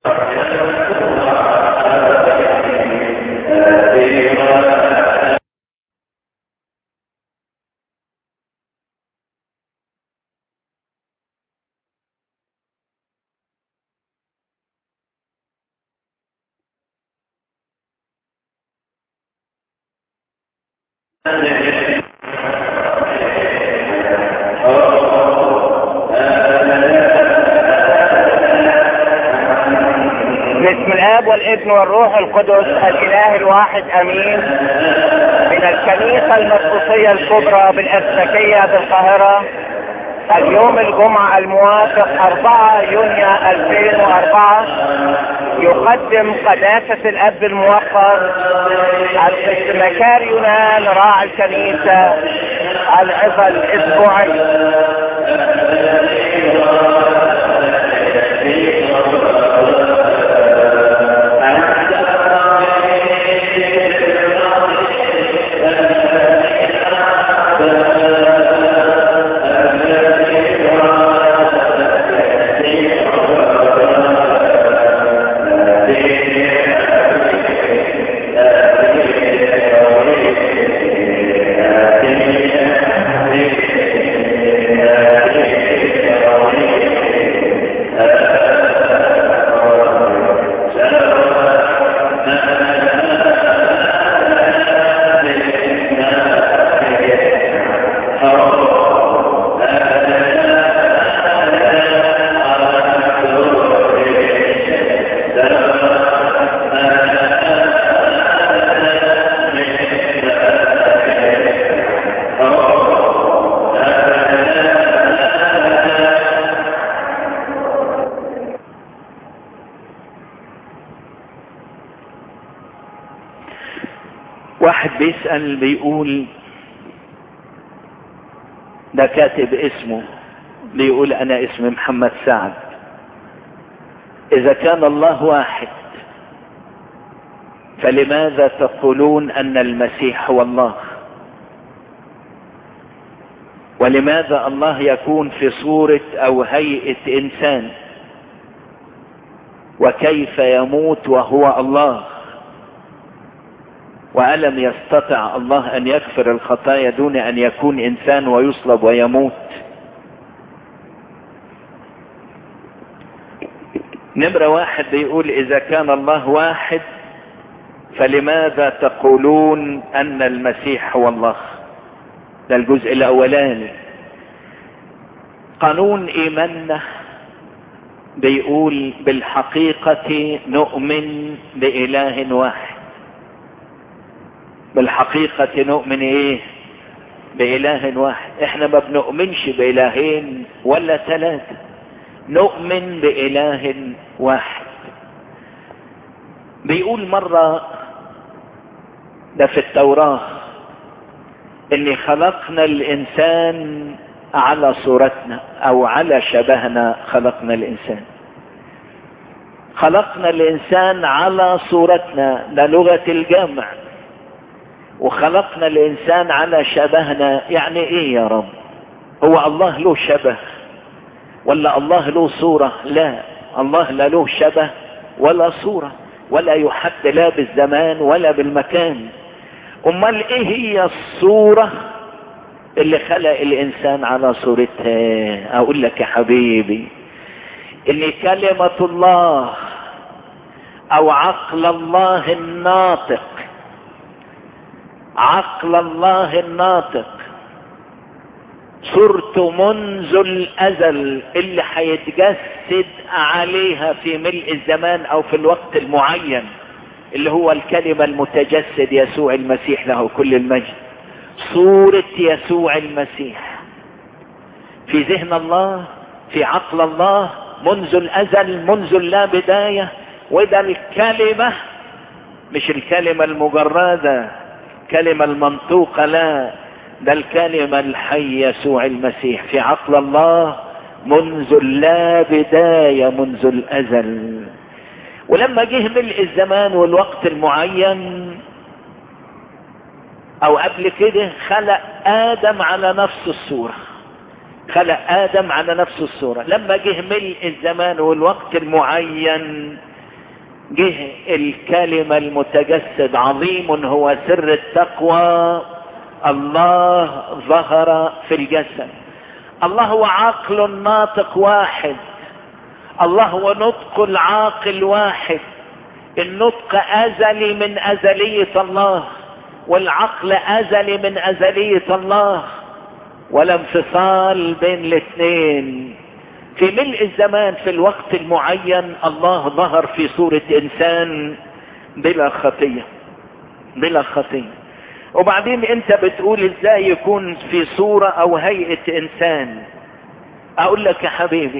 باسم الاب والابن والروح القدس الاله الواحد امين من الكنيسة المرقسية الكبرى بالاسلكية بالقاهرة اليوم الجمعة الموافق 4 يونيو 2004 يقدم قداسة الاب الموقر القس مكار يونان راعي الكنيسة العظة الاسبوعية واحد بيسأل بيقول ده كاتب اسمه بيقول انا اسمي محمد سعد اذا كان الله واحد فلماذا تقولون ان المسيح هو الله ولماذا الله يكون في صورة او هيئة انسان وكيف يموت وهو الله وألم يستطع الله أن يغفر الخطايا دون أن يكون إنسان ويصلب ويموت نمرة واحد بيقول إذا كان الله واحد فلماذا تقولون أن المسيح هو الله ده الجزء الأولاني قانون إيماننا بيقول بالحقيقة نؤمن بإله واحد بالحقيقة نؤمن ايه بإله واحد احنا ما بنؤمنش بإلهين ولا ثلاثة نؤمن بإله واحد بيقول مرة ده في التوراة اني خلقنا الانسان على صورتنا او على شبهنا خلقنا الانسان خلقنا الانسان على صورتنا ده لغة الجمع وخلقنا الانسان على شبهنا يعني ايه يا رب هو الله له شبه ولا الله له صورة لا الله لا له شبه ولا صورة ولا يحد لا بالزمان ولا بالمكان امال ايه هي الصورة اللي خلق الانسان على صورتها اقول لك يا حبيبي ان كلمة الله او عقل الله الناطق عقل الله الناطق صورته منذ الازل اللي هيتجسد عليها في ملء الزمان او في الوقت المعين اللي هو الكلمة المتجسد يسوع المسيح له كل المجد صورة يسوع المسيح في ذهن الله في عقل الله منذ الازل منذ اللا بداية وده الكلمة مش الكلمة المجردة الكلمة المنطوقة لا ده الكلمة الحي يسوع المسيح في عقل الله منذ اللا بداية منذ الازل ولما جه ملء الزمان والوقت المعين او قبل كده خلق ادم على نفس الصورة خلق ادم على نفس الصورة لما جه ملء الزمان والوقت المعين جه الكلمة المتجسد عظيم هو سر التقوى الله ظهر في الجسد الله هو عقل ناطق واحد الله هو نطق العاقل واحد النطق ازلي من ازلية الله والعقل ازلي من ازلية الله ولا انفصال بين الاثنين في ملء الزمان في الوقت المعين الله ظهر في صورة انسان بلا خطية بلا خطية وبعدين انت بتقول ازاي يكون في صورة او هيئة انسان اقول لك يا حبيبي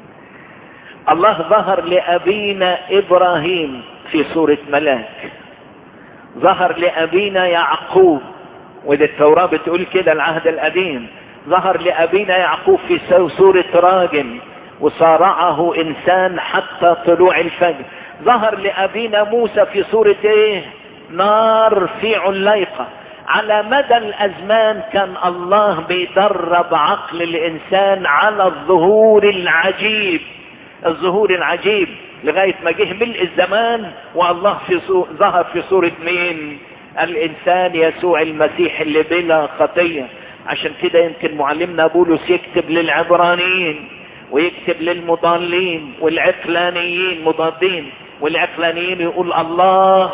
الله ظهر لابينا ابراهيم في صورة ملاك ظهر لابينا يعقوب وده التوراة بتقول كده العهد القديم ظهر لابينا يعقوب في صورة راجل وصارعه انسان حتى طلوع الفجر ظهر لابينا موسى في صورة ايه نار في عليقة على مدى الازمان كان الله بيدرب عقل الانسان على الظهور العجيب الظهور العجيب لغاية ما جه ملء الزمان والله في صو... ظهر في صورة مين الانسان يسوع المسيح اللي بلا خطية عشان كده يمكن معلمنا بولس يكتب للعبرانيين ويكتب للمضالين والعقلانيين مضادين والعقلانيين يقول الله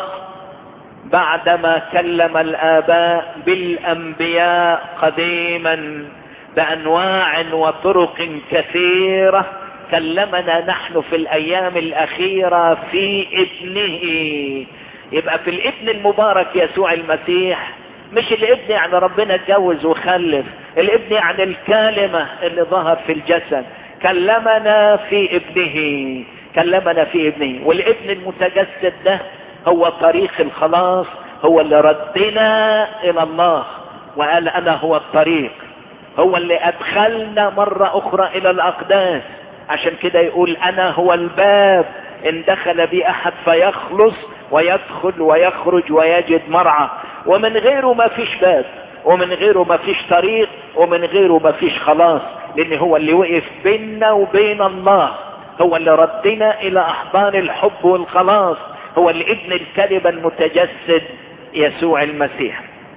بعدما كلم الآباء بالأنبياء قديما بأنواع وطرق كثيرة كلمنا نحن في الأيام الأخيرة في ابنه يبقى في الابن المبارك يسوع المسيح مش الابن يعني ربنا اتجوز وخلف الابن يعني الكلمة اللي ظهر في الجسد كلمنا في ابنه كلمنا في ابنه والابن المتجسد ده هو طريق الخلاص هو اللي ردنا الى الله وقال انا هو الطريق هو اللي ادخلنا مرة اخرى الى الاقداس عشان كده يقول انا هو الباب ان دخل بي احد فيخلص ويدخل ويخرج ويجد مرعى ومن غيره ما فيش باب ومن غيره ما فيش طريق ومن غيره ما فيش خلاص لان هو اللي وقف بيننا وبين الله هو اللي ردنا الى احضان الحب والخلاص هو الابن الكلمة المتجسد يسوع المسيح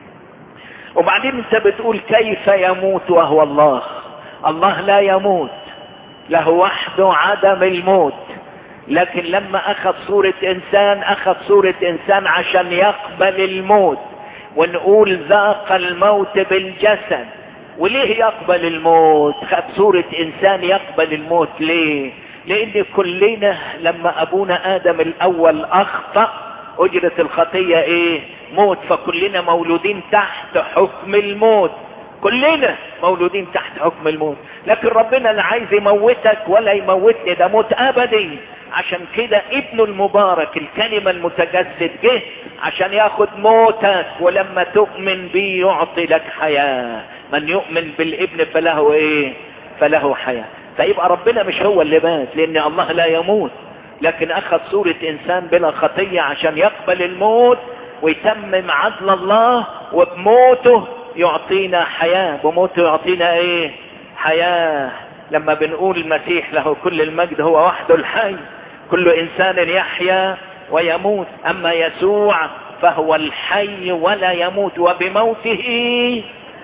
وبعدين انت بتقول كيف يموت وهو الله الله لا يموت له وحده عدم الموت لكن لما اخذ صورة انسان اخذ صورة انسان عشان يقبل الموت ونقول ذاق الموت بالجسد وليه يقبل الموت خد صورة انسان يقبل الموت ليه لان كلنا لما ابونا ادم الاول اخطأ اجرة الخطية ايه موت فكلنا مولودين تحت حكم الموت كلنا مولودين تحت حكم الموت لكن ربنا لا عايز يموتك ولا يموتني ده موت ابدي عشان كده ابنه المبارك الكلمة المتجسد جه عشان ياخد موتك ولما تؤمن بيه يعطي لك حياة من يؤمن بالابن فله ايه فله حياة فيبقى ربنا مش هو اللي مات لان الله لا يموت لكن اخذ صورة انسان بلا خطية عشان يقبل الموت ويتمم عدل الله وبموته يعطينا حياة بموته يعطينا ايه حياة لما بنقول المسيح له كل المجد هو وحده الحي كل انسان يحيا ويموت اما يسوع فهو الحي ولا يموت وبموته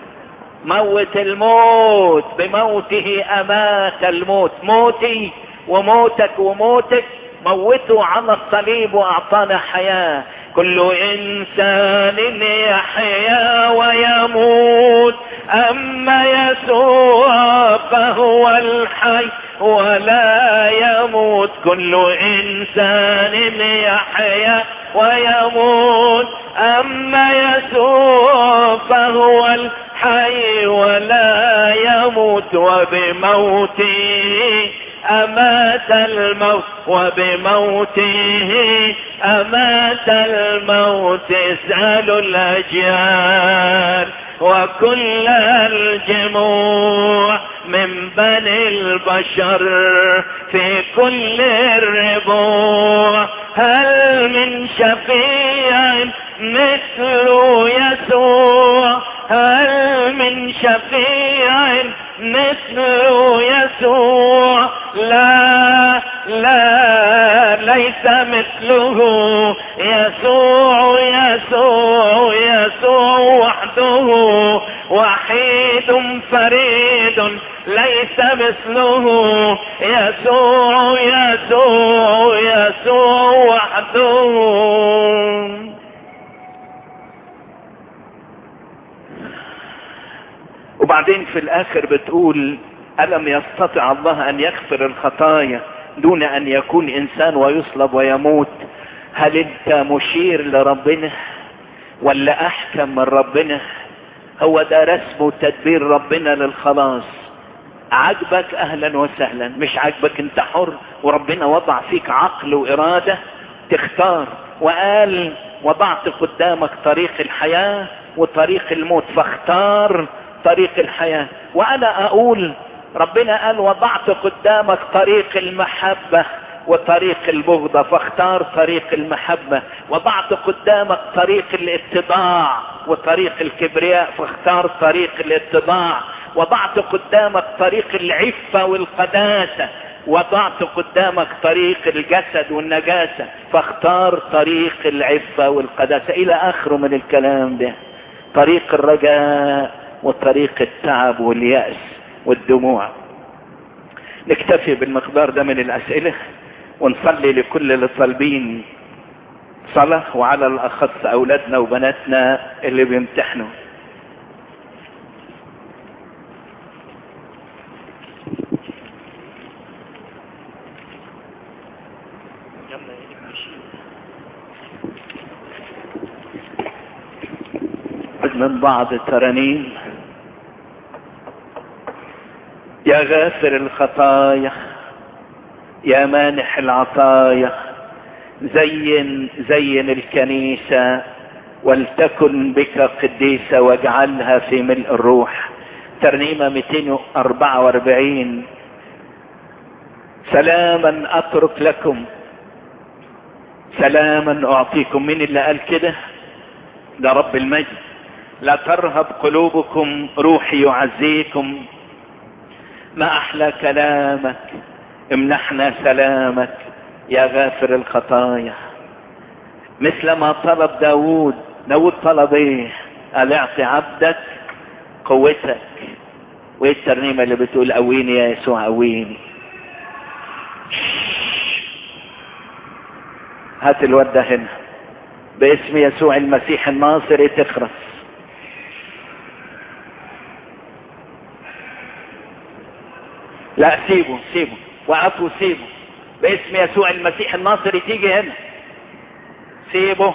موت الموت بموته امات الموت موتي وموتك وموتك موته على الصليب واعطانا حياة كل انسان يحيا ويموت اما يسوع فهو الحي ولا يموت كل انسان يحيا ويموت اما يسوع فهو الحي ولا يموت وبموته امات الموت وبموته امات الموت اسألوا الاجيال وكل الجموع من بني البشر في كل الربوع هل من شفيع مثل يسوع هل من شفيع مثل يسوع لا لا ليس مثله يسوع يسوع يسوع وحده وحيد فريد ليس مثله يسوع يسوع يسوع وحده وبعدين في الاخر بتقول الم يستطع الله ان يغفر الخطايا دون ان يكون انسان ويصلب ويموت هل انت مشير لربنا ولا احكم من ربنا هو ده رسم وتدبير ربنا للخلاص عجبك اهلا وسهلا مش عجبك انت حر وربنا وضع فيك عقل وارادة تختار وقال وضعت قدامك طريق الحياة وطريق الموت فاختار طريق الحياة وانا اقول ربنا قال وضعت قدامك طريق المحبة وطريق البغضة فاختار طريق المحبة وضعت قدامك طريق الاتضاع وطريق الكبرياء فاختار طريق الاتضاع وضعت قدامك طريق العفة والقداسة وضعت قدامك طريق الجسد والنجاسة فاختار طريق العفة والقداسة الى اخره من الكلام ده طريق الرجاء وطريق التعب واليأس والدموع نكتفي بالمقدار ده من الاسئلة ونصلي لكل اللي طالبين صلاة وعلى الاخص اولادنا وبناتنا اللي بيمتحنوا من بعض الترانيم يا غافر الخطايا يا مانح العطايا زين زين الكنيسة ولتكن بك قديسة واجعلها في ملء الروح ترنيمة 244 سلاما اترك لكم سلاما اعطيكم مين اللي قال كده ده رب المجد لا ترهب قلوبكم روحي يعزيكم ما احلى كلامك امنحنا سلامك يا غافر الخطايا مثل ما طلب داود داود طلب ايه قال اعطي عبدك قوتك وايه الترنيمة اللي بتقول قويني يا يسوع قويني هات الواد ده هنا باسم يسوع المسيح الناصري تخرس لا سيبه سيبه وقفوا سيبه باسم يسوع المسيح الناصري تيجي هنا سيبه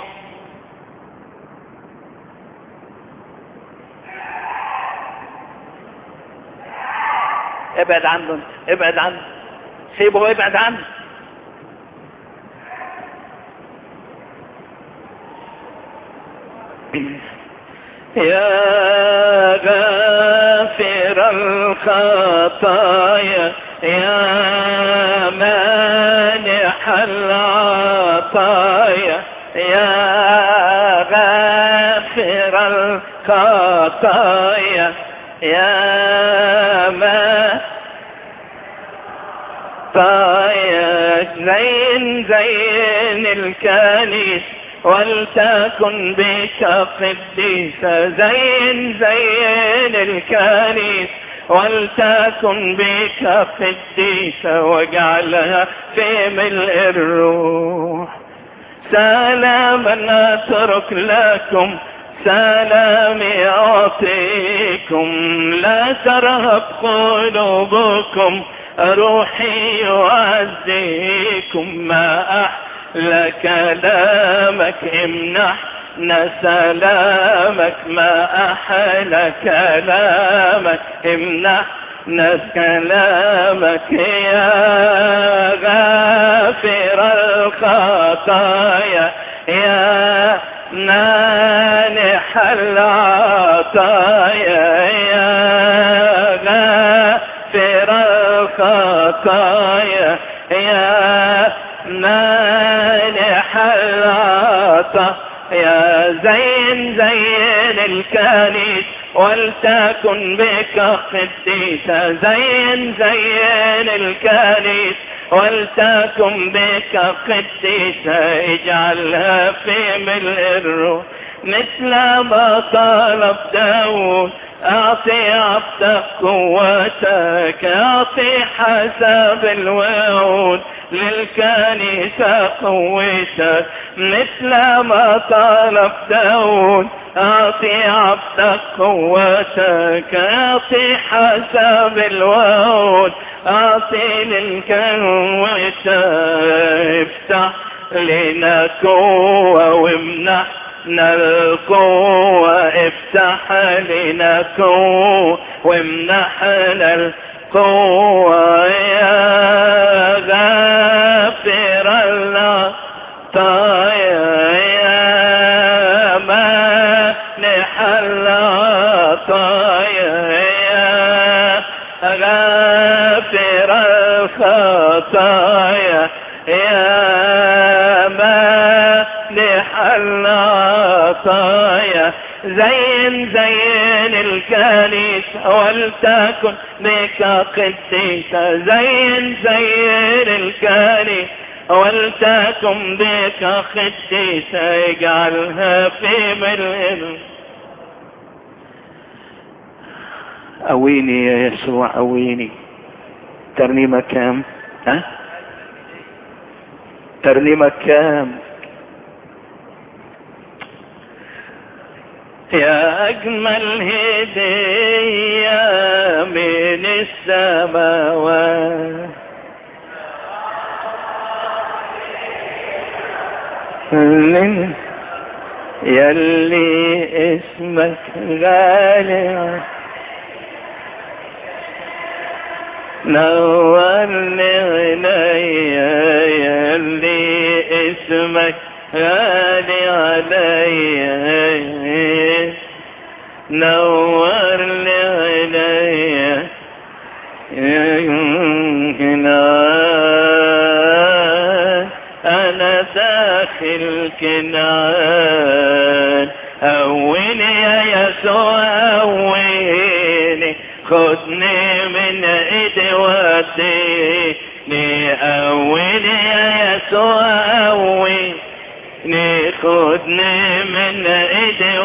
ابعد عنه انت ابعد عنه سيبه ابعد عنه يا غافر الخطايا يا مانح العطايا يا غافر الخطايا يا ما طايا زين زين الكنيس ولتكن بك قديسة زين زين الكنيس ولتكن بك قديسة واجعلها في ملء الروح سلاما اترك لكم سلامي اعطيكم لا ترهب قلوبكم روحي يعزيكم ما احلى كلامك امنحنا سلامك ما احلى كلامك امنحنا كلامك يا غافر الخطايا يا مانح العطايا يا غافر الخطايا يا مانح العطايا يا زين زين الكنيس ولتكن بك قديسة زين زين الكنيس ولتكن بك قديسة اجعلها في ملء الروح مثل ما طلب داود اعطي عبدك قوتك اعطي حسب الوعود للكنيسة قوتك مثل ما طلب داود اعطي عبدك قوتك اعطي حسب الوعود اعطي للكنيسة افتح لنا قوة وامنح القوة افتح لنا قوة وامنحنا القوة يا غافر العطايا يا مانح العطايا يا غافر الخطايا يا مانح العطايا زين زين الكنيسة ولتكن بك قديسة زين زين الكنيسة ولتكن بك قديسة اجعلها في ملء قويني يا يسوع قويني ترنيمة كام ها ترنيمة كام يا أجمل هدية من السماوات من يلي اسمك غالي نورني عينيا يلي اسمك غالي عليا نور لي عينيا كنعان انا داخل كنعان اولي يا يسوع اولي خدني من ايدي وديني اولي يا يسوع اولي خدني من ايدي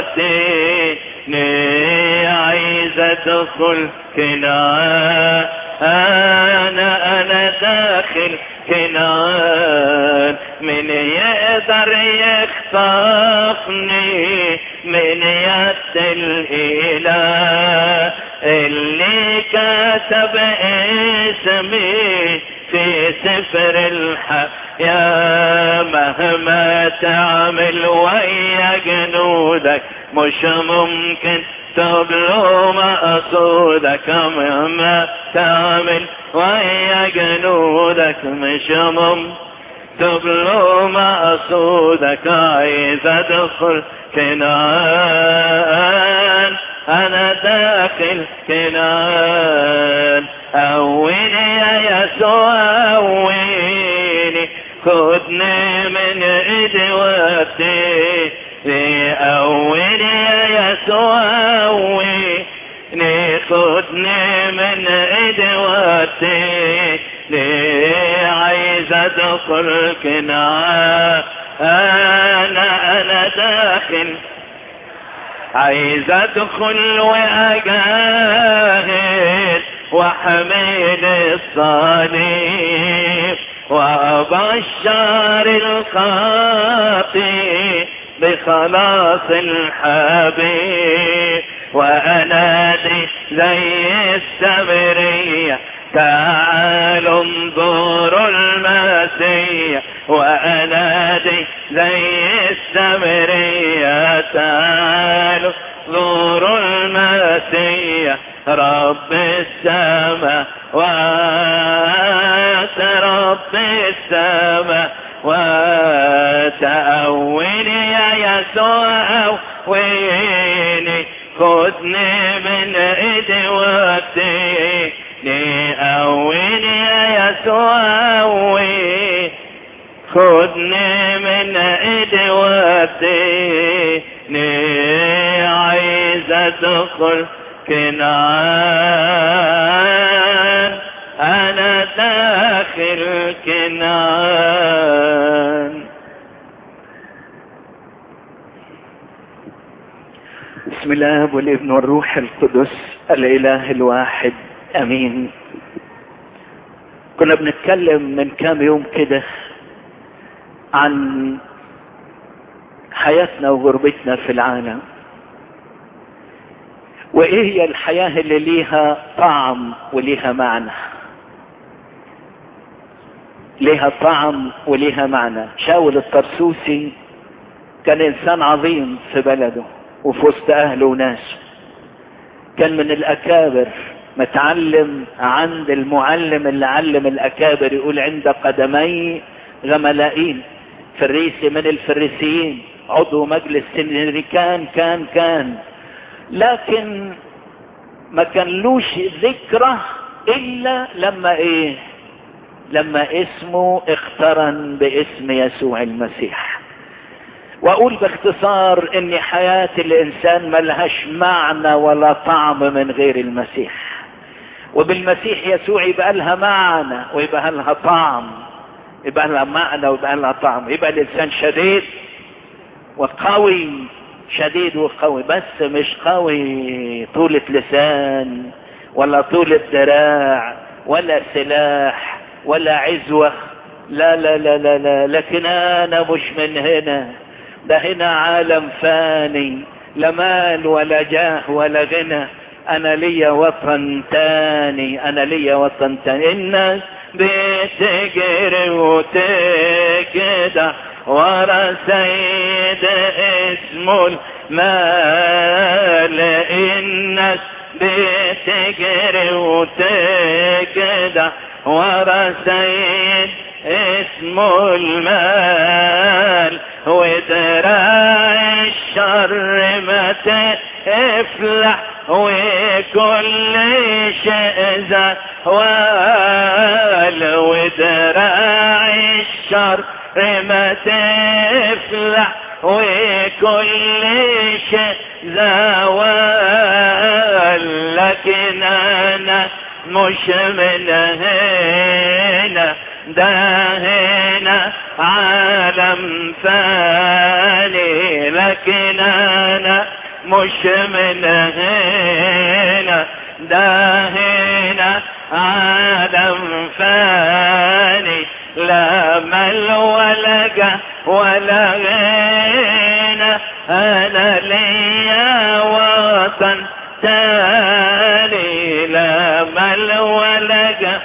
وديني عايز ادخل كنعان انا انا داخل كنعان من يقدر يخطفني من يد الاله اللي كتب اسمي في سفر الحياة مهما تعمل ويا جنودك مش ممكن تبلغ مقصودك مهما تعمل ويا جنودك مش ممكن تبلغ مقصودك عايز ادخل كنعان انا داخل كنعان قويني يا يسوع قويني خدني من ايدي وديني قويني يا يسوع قويني خدني من ايدي وديني عايز ادخل كنعان انا انا داخل عايز ادخل واجاهد واحمل الصليب وابشر الخاطئ بخلاص الحبيب وانادي زي السمرية تعالوا انظروا المسيح وانادي زي السمرية تعالوا انظروا المسيح رب السماء وات رب السماء وتأولي يا يسوع ويني خدني من ايدي وديني أولي يا يسوع ويني خدني من ايدي وديني عايز تدخل كنعان انا داخل كنعان بسم الله والابن والروح القدس الاله الواحد امين كنا بنتكلم من كام يوم كده عن حياتنا وغربتنا في العالم وايه هي الحياة اللي ليها طعم وليها معنى ليها طعم وليها معنى شاول الطرسوسي كان انسان عظيم في بلده وفي وسط اهله وناسه كان من الاكابر متعلم عند المعلم اللي علم الاكابر يقول عند قدمي غملائين فريسي من الفريسيين عضو مجلس سنريكان كان كان لكن ما كانلوش ذكرى الا لما ايه لما اسمه اقترن باسم يسوع المسيح واقول باختصار ان حياة الانسان ملهاش معنى ولا طعم من غير المسيح وبالمسيح يسوع يبقى لها معنى ويبقى لها طعم يبقى لها معنى ويبقى لها طعم يبقى الانسان شديد وقوي شديد وقوي بس مش قوي طولة لسان ولا طولة ذراع ولا سلاح ولا عزوة لا لا لا لا لا لكن انا مش من هنا ده هنا عالم فاني لا مال ولا جاه ولا غنى انا ليا وطن تاني انا ليا وطن تاني الناس بتجري وتكدح ورا سيد اسمه المال الناس بتجري وتكدح ورا سيد اسمه المال ودراع الشر ما تفلح وكل شيء زوال ودراع الشر ما تفلح وكل شيء زوال لكن انا مش من هنا ده هنا عالم فاني لكن انا مش من هنا ده هنا عالم فاني لا مل ولا جه ولا غنى انا ليا وطن تاني لا مل ولا جه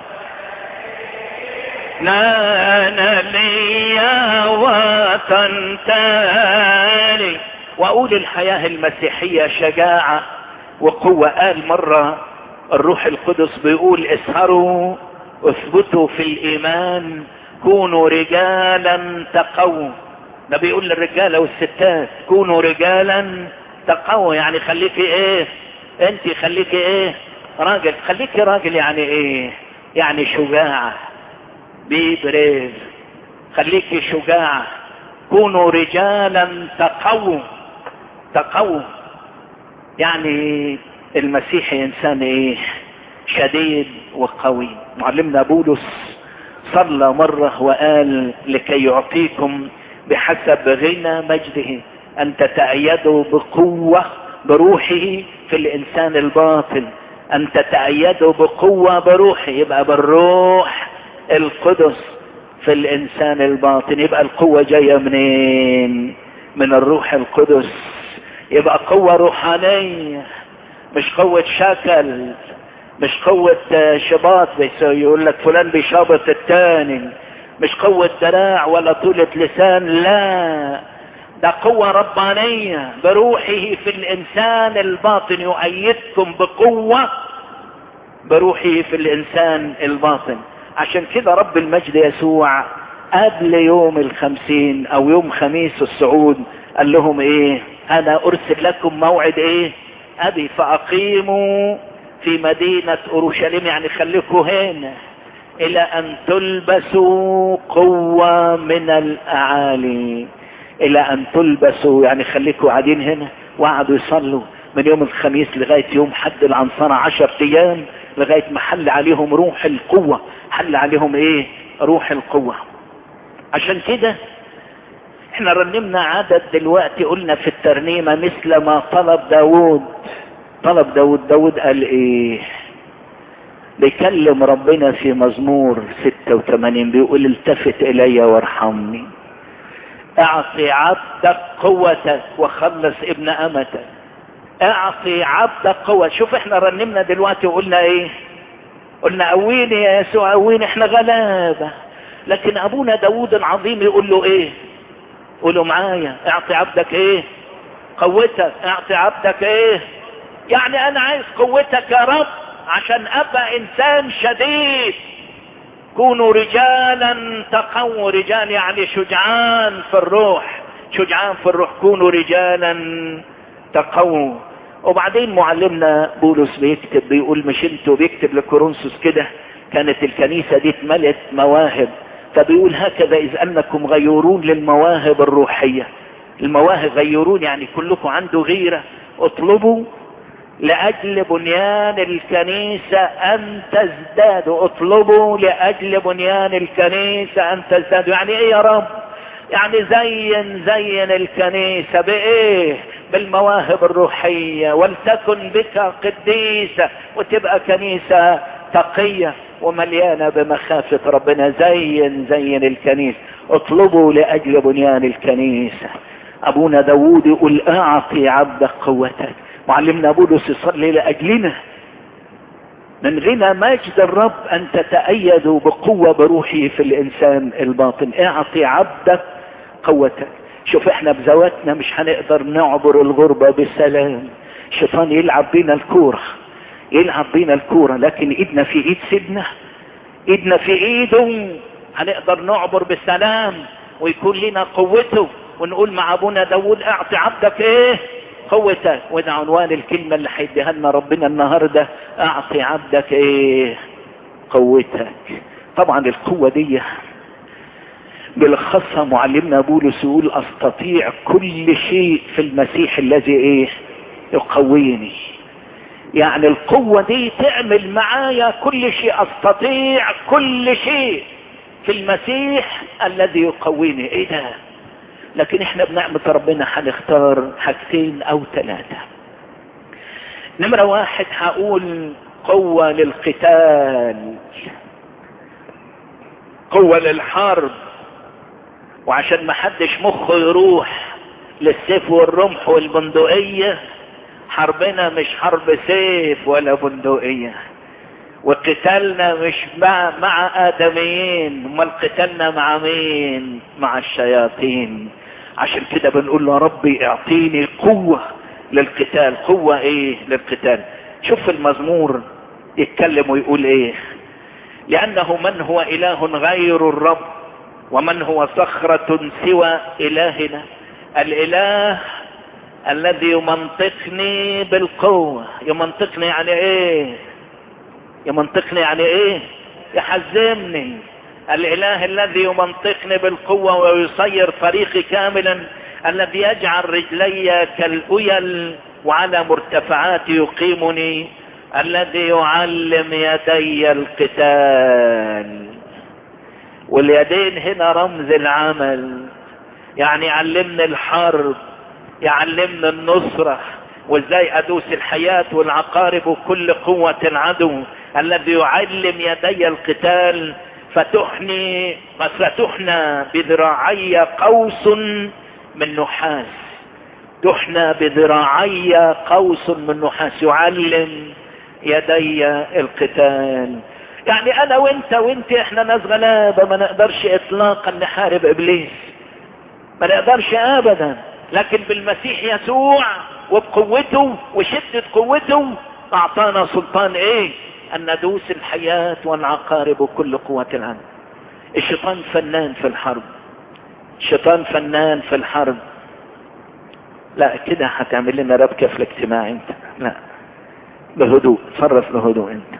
لا انا ليا وطن تاني واقول الحياة المسيحية شجاعة وقوة قال مرة الروح القدس بيقول اسهروا اثبتوا في الايمان كونوا رجالا تقوا ده بيقول للرجاله والستات كونوا رجالا تقوا يعني خليكي ايه انت خليكي ايه راجل خليكي راجل يعني ايه يعني شجاعة بي بريف خليكي شجاعة كونوا رجالا تقوا تقوا يعني المسيحي انسان ايه شديد وقوي معلمنا بولس صلى مرة وقال لكي يعطيكم بحسب غنى مجده ان تتأيدوا بقوة بروحه في الانسان الباطن ان تتأيدوا بقوة بروحه يبقى بالروح القدس في الانسان الباطن يبقى القوة جاية منين من الروح القدس يبقى قوة روحانية مش قوة شكل مش قوة شباط يقول لك فلان بيشابط التاني مش قوة دراع ولا طولة لسان لا ده قوة ربانية بروحه في الانسان الباطن يؤيدكم بقوة بروحه في الانسان الباطن عشان كده رب المجد يسوع قبل يوم الخمسين او يوم خميس الصعود قال لهم ايه انا ارسل لكم موعد ايه ابي فاقيموا في مدينة اورشليم يعني خليكوا هنا الى ان تلبسوا قوة من الاعالي الى ان تلبسوا يعني خليكوا قاعدين هنا وقعدوا يصلوا من يوم الخميس لغاية يوم حد العنصرة عشر ايام لغاية ما حل عليهم روح القوة حل عليهم ايه روح القوة عشان كده احنا رنمنا عدد دلوقتي قلنا في الترنيمة مثل ما طلب داود طلب داود داود قال ايه بيكلم ربنا في مزمور 86 بيقول التفت الي وارحمني اعطي عبدك قوتك وخلص ابن امتك اعطي عبدك قوة شوف احنا رنمنا دلوقتي وقلنا ايه قلنا قويني يا يسوع قويني احنا غلابة لكن ابونا داود العظيم يقول له ايه قولوا معايا اعطي عبدك ايه قوتك اعطي عبدك ايه يعني انا عايز قوتك يا رب عشان ابقى انسان شديد كونوا رجالا تقووا رجال يعني شجعان في الروح شجعان في الروح كونوا رجالا تقووا وبعدين معلمنا بولس بيكتب بيقول مش انتوا بيكتب لكورنثوس كده كانت الكنيسة دي اتملت مواهب فبيقول هكذا إذ أنكم غيورون للمواهب الروحية المواهب غيرون يعني كلكم عنده غيرة اطلبوا لأجل بنيان الكنيسة أن تزدادوا اطلبوا لأجل بنيان الكنيسة أن تزدادوا يعني إيه يا رب يعني زين زين الكنيسة بإيه بالمواهب الروحية ولتكن بك قديسة وتبقى كنيسة تقية ومليانة بمخافة ربنا زين زين الكنيسة اطلبوا لأجل بنيان الكنيسة أبونا داود يقول أعطي عبدك قوتك معلمنا بولس يصلي لأجلنا من غنى مجد الرب أن تتأيدوا بقوة بروحه في الإنسان الباطن اعطي عبدك قوتك شوف احنا بذواتنا مش هنقدر نعبر الغربة بسلام الشيطان يلعب بينا الكورة يلعب بينا الكورة لكن ايدنا في ايد سيدنا ايدنا في ايده هنقدر نعبر بسلام ويكون لنا قوته ونقول مع ابونا داود اعطي عبدك ايه قوتك وده عنوان الكلمة اللي هيديها لنا ربنا النهاردة اعطي عبدك ايه قوتك طبعا القوة دي بلخصها معلمنا بولس يقول استطيع كل شيء في المسيح الذي ايه يقويني يعني القوة دي تعمل معايا كل شيء استطيع كل شيء في المسيح الذي يقويني ايه ده لكن احنا بنعمة ربنا هنختار حاجتين او ثلاثة نمرة واحد هقول قوة للقتال قوة للحرب وعشان ما حدش مخه يروح للسيف والرمح والبندقية حربنا مش حرب سيف ولا بندقية وقتالنا مش مع, مع آدميين امال قتالنا مع مين مع الشياطين عشان كده بنقول له ربي اعطيني قوة للقتال قوة ايه للقتال شوف المزمور يتكلم ويقول ايه لانه من هو اله غير الرب ومن هو صخرة سوى الهنا الاله الذي يمنطقني بالقوة يمنطقني يعني ايه يمنطقني يعني ايه يحزمني الاله الذي يمنطقني بالقوة ويصير طريقي كاملا الذي يجعل رجلي كالأيل وعلى مرتفعات يقيمني الذي يعلم يدي القتال واليدين هنا رمز العمل يعني يعلمني الحرب يعلمني النصرة وازاي ادوس الحياة والعقارب وكل قوة العدو الذي يعلم يدي القتال فتحني فتحنى بذراعي قوس من نحاس تحنى بذراعي قوس من نحاس يعلم يدي القتال يعني انا وانت وانت احنا ناس غلابة ما نقدرش اطلاقا نحارب ابليس ما نقدرش ابدا لكن بالمسيح يسوع وبقوته وشدة قوته اعطانا سلطان ايه ان ندوس الحياة والعقارب وكل قوة العالم الشيطان فنان في الحرب الشيطان فنان في الحرب لا كده هتعمل لنا ربكة في الاجتماع انت لا بهدوء تصرف بهدوء انت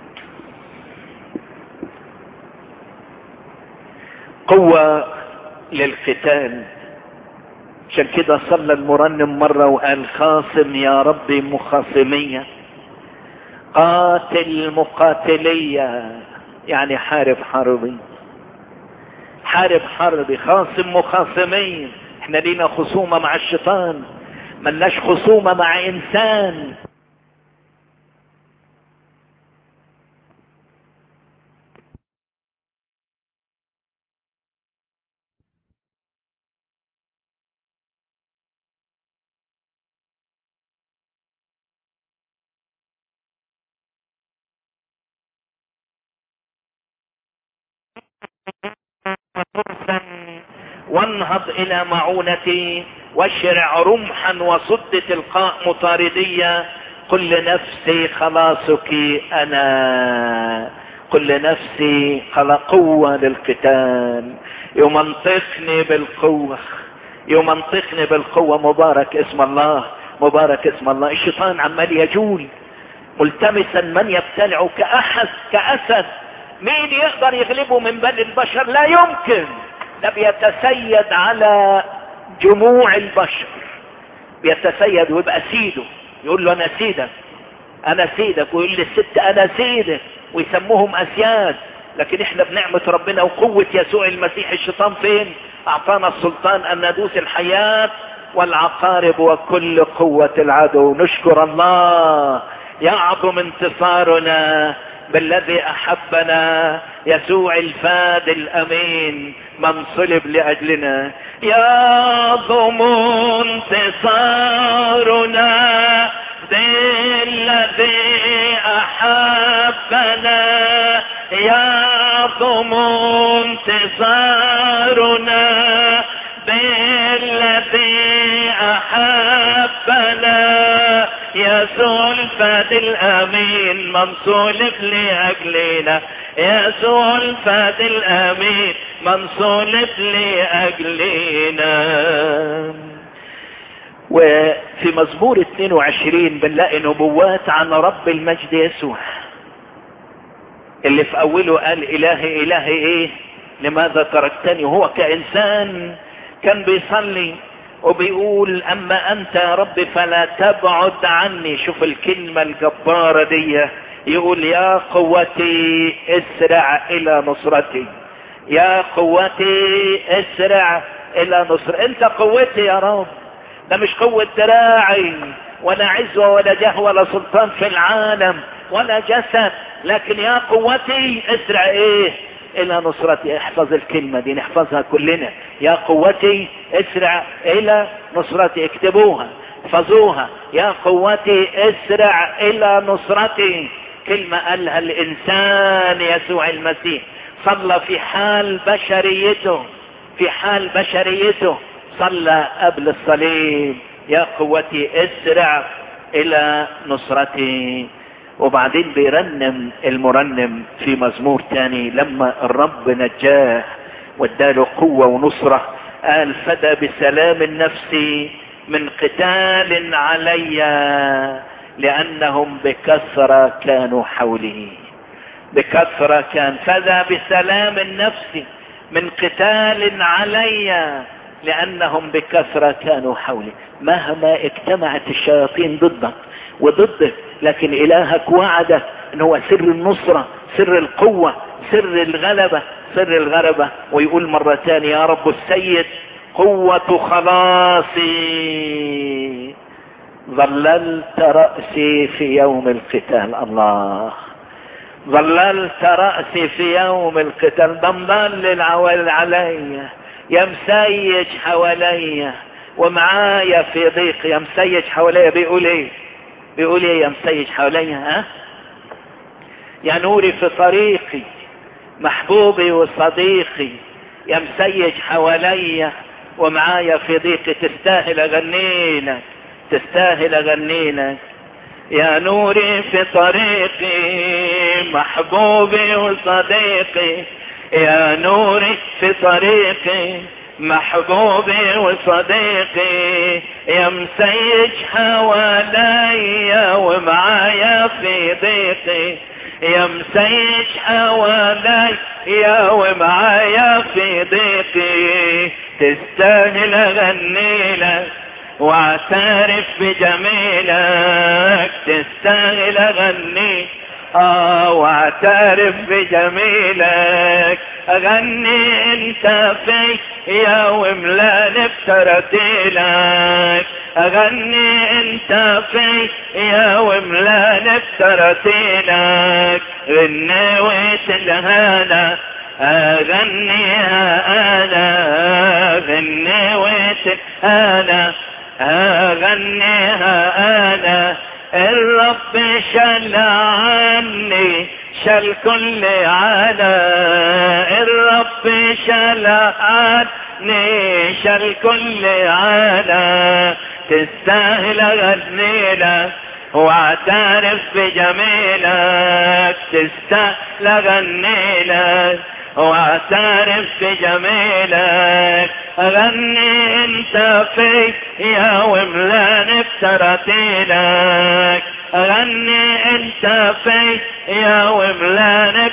قوة للقتال عشان كده صلى المرنم مرة وقال خاصم يا ربي مخاصمية قاتل مقاتلية يعني حارب حربي حارب حربي خاصم مخاصمين احنا لينا خصومة مع الشيطان ملناش خصومة مع انسان فرسا وانهض الى معونتي واشرع رمحا وصد تلقاء مطاردية قل لنفسي خلاصك انا قل لنفسي خلا قوة للقتال يمنطقني بالقوة يمنطقني بالقوة مبارك اسم الله مبارك اسم الله الشيطان عمال يجول ملتمسا من يبتلعه كأحد كأسد مين يقدر يغلبه من بني البشر لا يمكن ده بيتسيد على جموع البشر بيتسيد ويبقى سيده يقول له انا سيدك انا سيدك ويقول للست انا سيدك ويسموهم اسياد لكن احنا بنعمة ربنا وقوة يسوع المسيح الشيطان فين اعطانا السلطان ان ندوس الحياة والعقارب وكل قوة العدو نشكر الله يعظم انتصارنا بالذي احبنا يسوع الفاد الامين من صلب لاجلنا يعظم انتصارنا بالذي احبنا يعظم انتصارنا بالذي احبنا يسوع الفاد الامين من صلب لاجلنا يسوع الفاد الامين من صلب لاجلنا وفي مزمور 22 بنلاقي نبوات عن رب المجد يسوع اللي في اوله قال الهي الهي ايه لماذا تركتني وهو كانسان كان بيصلي وبيقول اما انت يا رب فلا تبعد عني شوف الكلمة الجبارة دي يقول يا قوتي اسرع الى نصرتي يا قوتي اسرع الى نصر انت قوتي يا رب ده مش قوة دراعي ولا عزوة ولا جاه ولا سلطان في العالم ولا جسد لكن يا قوتي اسرع ايه الى نصرتي احفظ الكلمة دي نحفظها كلنا يا قوتي اسرع الى نصرتي اكتبوها احفظوها يا قوتي اسرع الى نصرتي كلمة قالها الانسان يسوع المسيح صلى في حال بشريته في حال بشريته صلى قبل الصليب يا قوتي اسرع الى نصرتي وبعدين بيرنم المرنم في مزمور تاني لما الرب نجاه واداله قوة ونصرة قال فدى بسلام النفس من قتال علي لأنهم بكثرة كانوا حولي بكثرة كان فدى بسلام النفس من قتال علي لأنهم بكثرة كانوا حولي مهما اجتمعت الشياطين ضدك وضدك لكن إلهك وعدك ان هو سر النصرة سر القوة سر الغلبة سر الغلبة ويقول مرة ثانية يا رب السيد قوة خلاصي ظللت رأسي في يوم القتال الله ظللت رأسي في يوم القتال ده مضلل عليا يا مسيج حواليا ومعايا في ضيق يا مسيج حواليا بيقول ايه بيقول ايه يا مسيج حواليا ها يا نوري في طريقي محبوبي وصديقي يا مسيج حواليا ومعايا في ضيقي تستاهل اغنيلك تستاهل اغنيلك يا نوري في طريقي محبوبي وصديقي يا نوري في طريقي محبوبي وصديقي يا مسيج حواليا ومعايا في ضيقي يا مسيج حواليا ومعايا في ضيقي تستاهل اغني لك واعترف بجميلك تستاهل اغني اه واعترف بجميلك اغني انت في يا وملان بترتيلك اغني انت في يا وملان بترتيلك غنوت الهنا اغنيها انا غنوت انا اغنيها انا الرب شل عني شل كل عنا الرب شل عني شل كل عنا تستاهل اغني لك واعترف بجميلك تستاهل اغني لك واعترف بجميلك غني انت في يا وملان بترتيلك غني انت في يا وملان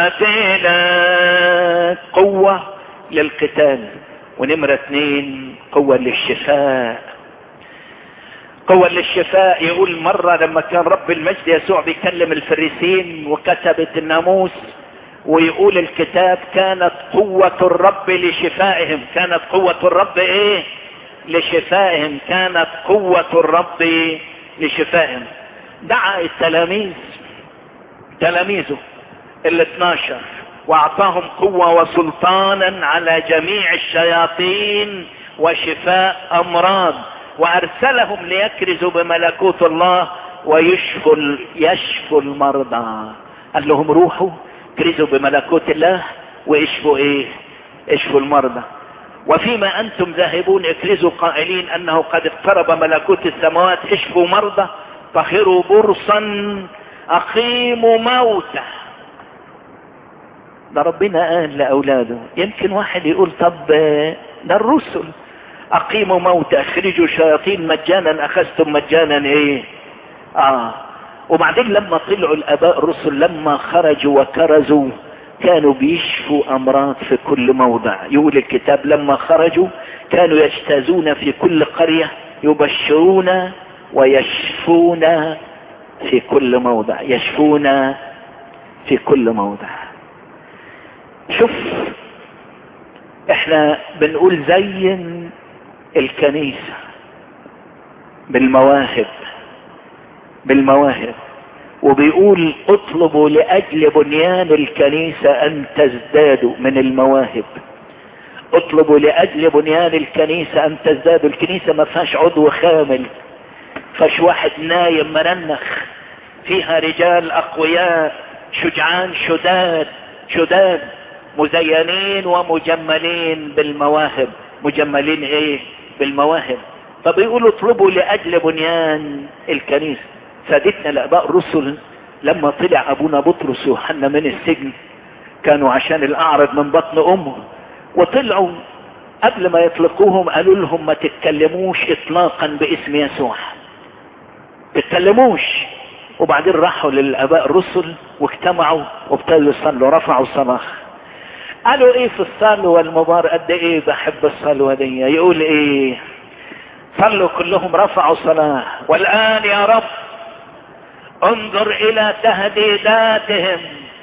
بترتيلك قوة للقتال ونمرة اثنين قوة للشفاء قوة للشفاء يقول مرة لما كان رب المجد يسوع بيكلم الفريسين وكتبت الناموس ويقول الكتاب كانت قوة الرب لشفائهم كانت قوة الرب ايه لشفائهم كانت قوة الرب لشفائهم دعا التلاميذ تلاميذه ال 12 واعطاهم قوة وسلطانا على جميع الشياطين وشفاء امراض وارسلهم ليكرزوا بملكوت الله ويشفوا يشفوا المرضى قال لهم روحوا اكرزوا بملكوت الله واشفوا ايه اشفوا المرضى وفيما انتم ذاهبون اكرزوا قائلين انه قد اقترب ملكوت السماوات اشفوا مرضى طهروا برصا اقيموا موتى ده ربنا قال لاولاده يمكن واحد يقول طب ده الرسل اقيموا موتى اخرجوا شياطين مجانا اخذتم مجانا ايه اه وبعدين لما طلعوا الاباء الرسل لما خرجوا وكرزوا كانوا بيشفوا امراض في كل موضع يقول الكتاب لما خرجوا كانوا يجتازون في كل قرية يبشرون ويشفون في كل موضع يشفون في كل موضع شوف احنا بنقول زين الكنيسة بالمواهب بالمواهب وبيقول اطلبوا لاجل بنيان الكنيسة ان تزدادوا من المواهب اطلبوا لاجل بنيان الكنيسة ان تزدادوا الكنيسة ما فيهاش عضو خامل فاش واحد نايم مرنخ فيها رجال اقوياء شجعان شداد شداد مزينين ومجملين بالمواهب مجملين ايه بالمواهب فبيقولوا اطلبوا لاجل بنيان الكنيسة سادتنا الاباء الرسل لما طلع ابونا بطرس ويوحنا من السجن كانوا عشان الاعرض من بطن امه وطلعوا قبل ما يطلقوهم قالوا لهم ما تتكلموش اطلاقا باسم يسوع تتكلموش وبعدين راحوا للاباء الرسل واجتمعوا وابتدوا يصلوا رفعوا صلاة قالوا ايه في الصلوة والمبار قد ايه بحب الصلوة دي يقول ايه صلوا كلهم رفعوا صلاة والان يا رب انظر الى تهديداتهم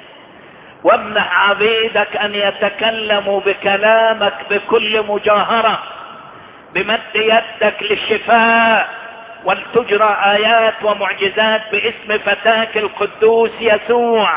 وامنح عبيدك ان يتكلموا بكلامك بكل مجاهرة بمد يدك للشفاء ولتجرى ايات ومعجزات باسم فتاك القدوس يسوع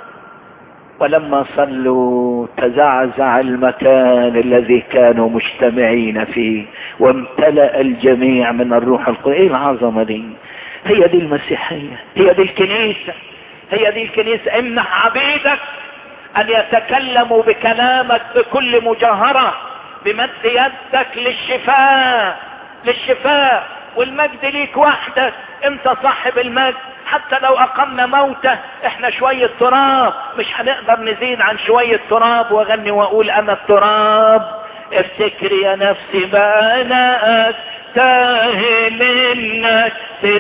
ولما صلوا تزعزع المكان الذي كانوا مجتمعين فيه وامتلأ الجميع من الروح القدس ايه العظمة دي هي دي المسيحية هي دي الكنيسة هي دي الكنيسة امنح عبيدك ان يتكلموا بكلامك بكل مجاهرة بمد يدك للشفاء للشفاء والمجد ليك وحدك انت صاحب المجد حتى لو اقمنا موتة احنا شوية تراب مش هنقدر نزيد عن شوية تراب واغني واقول انا التراب افتكري يا نفسي بقى انا استاهل انك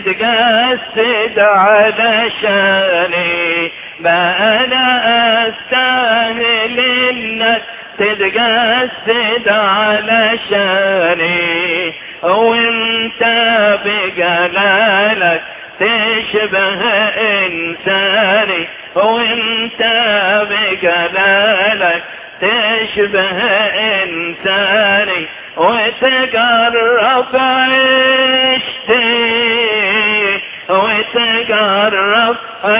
تتجسد علشاني ما انا استاهل انك تتجسد علشاني وانت بجلالك تشبه انساني وانت بجلالك تشبه انساني وتقرب عشتي وتقرب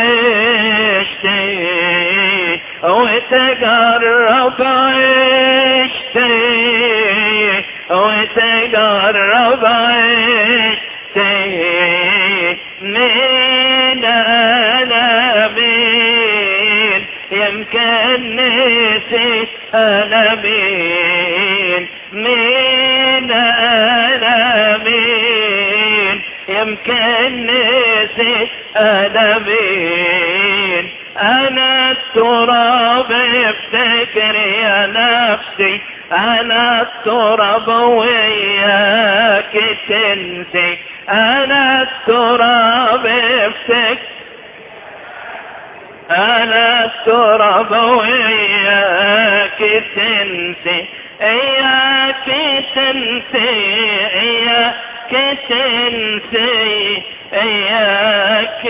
عشتي وتقرب عشتي وتقرب عشتي من انا مين يمكن نسيت انا مين مين انا مين يمكن نسيت انا مين انا التراب افتكر يا نفسي انا التراب وياك تنسي انا التراب افتكر انا التراب وياك تنسي اياك تنسي اياك تنسي اياك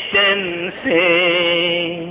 تنسي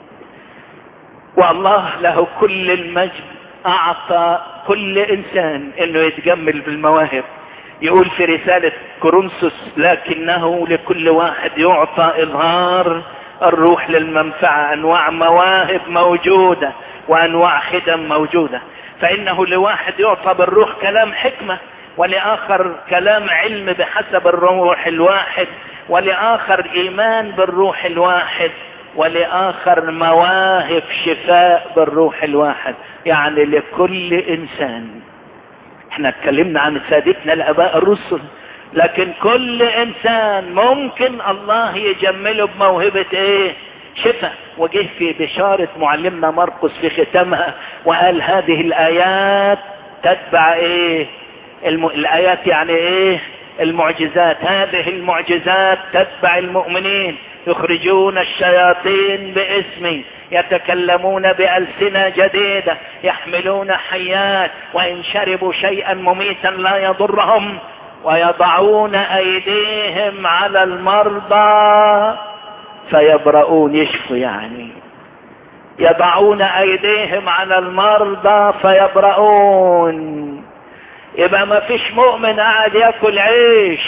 والله له كل المجد اعطى كل انسان انه يتجمل بالمواهب يقول في رسالة كورنثوس لكنه لكل واحد يعطى اظهار الروح للمنفعة انواع مواهب موجودة وانواع خدم موجودة فانه لواحد يعطى بالروح كلام حكمة ولاخر كلام علم بحسب الروح الواحد ولاخر ايمان بالروح الواحد ولاخر مواهب شفاء بالروح الواحد يعني لكل انسان احنا اتكلمنا عن سادتنا الاباء الرسل لكن كل انسان ممكن الله يجمله بموهبة ايه شفاء وجه في بشارة معلمنا مرقس في ختامها وقال هذه الايات تتبع ايه الم... الايات يعني ايه المعجزات هذه المعجزات تتبع المؤمنين يخرجون الشياطين باسمي يتكلمون بألسنة جديدة يحملون حيات وإن شربوا شيئا مميتا لا يضرهم ويضعون أيديهم على المرضى فيبرؤون يشفوا يعني يضعون أيديهم على المرضى فيبرؤون يبقى ما فيش مؤمن قاعد ياكل عيش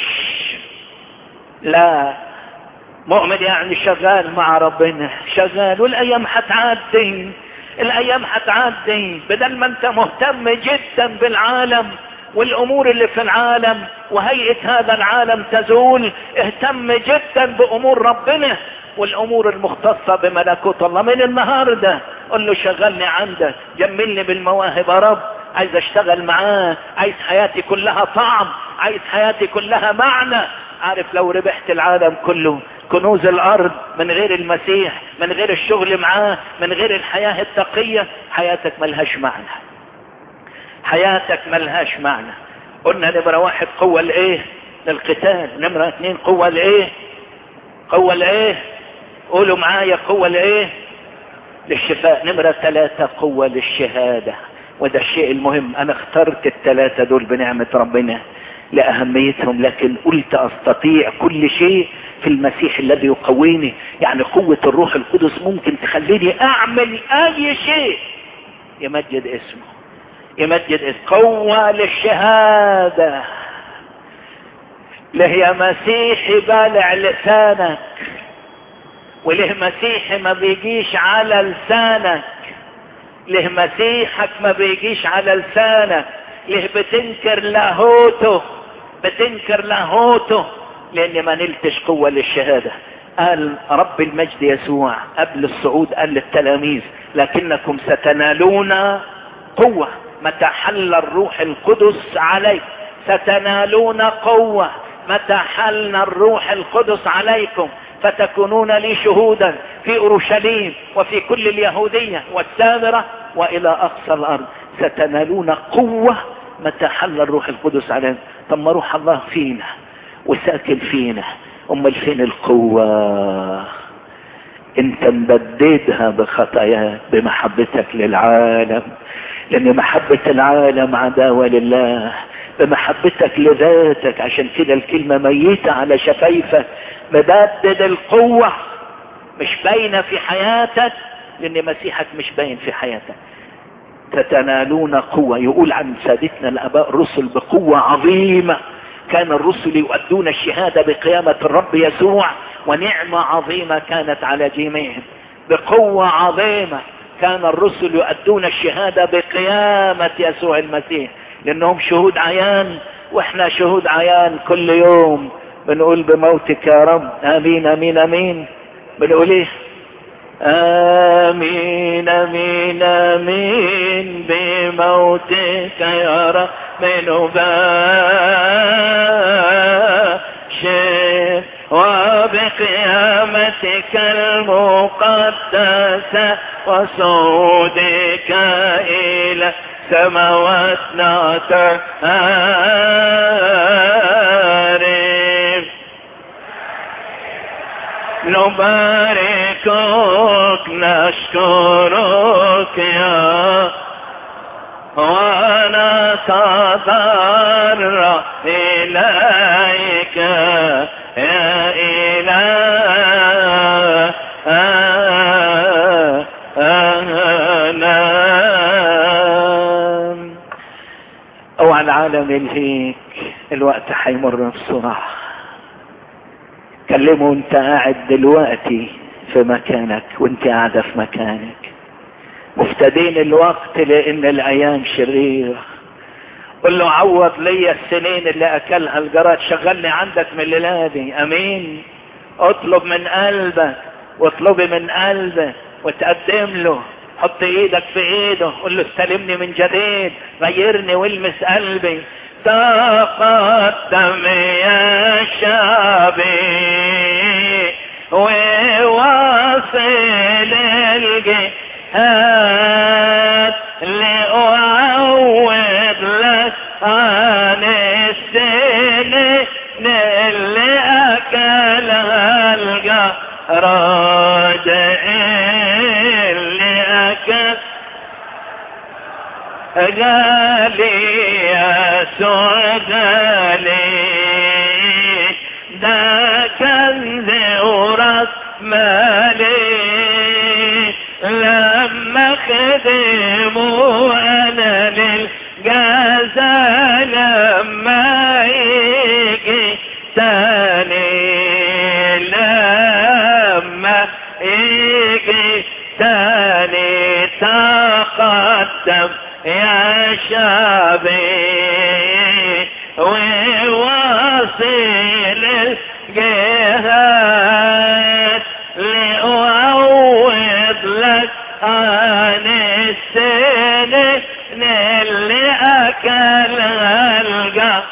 لا مؤمن يعني شغال مع ربنا شغال والايام هتعدي الايام هتعدي بدل ما انت مهتم جدا بالعالم والامور اللي في العالم وهيئة هذا العالم تزول اهتم جدا بامور ربنا والامور المختصة بملكوت الله من النهاردة قل له شغلني عندك جملني بالمواهب يا رب عايز اشتغل معاه عايز حياتي كلها طعم عايز حياتي كلها معنى عارف لو ربحت العالم كله كنوز الارض من غير المسيح من غير الشغل معاه من غير الحياة التقية حياتك ملهاش معنى حياتك ملهاش معنى قلنا نمرة واحد قوة لايه للقتال نمرة اتنين قوة لايه قوة لايه قولوا معايا قوة لايه للشفاء نمرة ثلاثة قوة للشهادة وده الشيء المهم انا اخترت الثلاثة دول بنعمة ربنا لأهميتهم لكن قلت أستطيع كل شيء في المسيح الذي يقويني يعني قوة الروح القدس ممكن تخليني أعمل أي شيء يمجد اسمه يمجد اسمه قوة للشهادة له مسيح بالع لسانك وله مسيح ما بيجيش على لسانك له مسيحك ما بيجيش على لسانك ليه بتنكر لاهوته بتنكر لاهوته لان ما نلتش قوة للشهادة قال رب المجد يسوع قبل الصعود قال للتلاميذ لكنكم ستنالون قوة متى حل الروح القدس عليكم ستنالون قوة متى حل الروح القدس عليكم فتكونون لي شهودا في اورشليم وفي كل اليهودية والسامرة والى اقصى الارض ستنالون قوة متى حل الروح القدس علينا طب ما روح الله فينا وساكن فينا امال فين القوة انت مبددها بخطاياك بمحبتك للعالم لان محبة العالم عداوة لله بمحبتك لذاتك عشان كده الكلمة ميتة على شفايفك مبدد القوة مش باينة في حياتك لان مسيحك مش باين في حياتك تتنالون قوة يقول عن سادتنا الاباء الرسل بقوة عظيمة كان الرسل يؤدون الشهادة بقيامة الرب يسوع ونعمة عظيمة كانت على جميعهم بقوة عظيمة كان الرسل يؤدون الشهادة بقيامة يسوع المسيح لانهم شهود عيان واحنا شهود عيان كل يوم بنقول بموتك يا رب امين امين امين بنقول ايه امين امين امين بموتك يا رب نباشر وبقيامتك المقدسة وصعودك إلى سماواتنا تعرف نباركك نشكرك يا ونتضرع إليك يا إلهنا أو على العالم يلهيك الوقت حيمر بسرعة كلمه وانت قاعد دلوقتي في مكانك وانت قاعدة في مكانك مفتدين الوقت لان الايام شريرة قل له عوض لي السنين اللي اكلها الجراد شغلني عندك من ليلادي امين اطلب من قلبك واطلبي من قلبك وتقدم له حط ايدك في ايده قل له استلمني من جديد غيرني والمس قلبي تقدم يا شعبي وواصل الجهاد لأعوض لك عن السنين اللي أكلها الجراد اللي أكل غالي يسوع غالي ده كنز ورث مالي لما خدموا انا للجازة لما يجي تاني لما يجي تاني تقدم يا شعبي وواصل الجهاد لأعوض لك عن السنين اللي أكلها الجهاد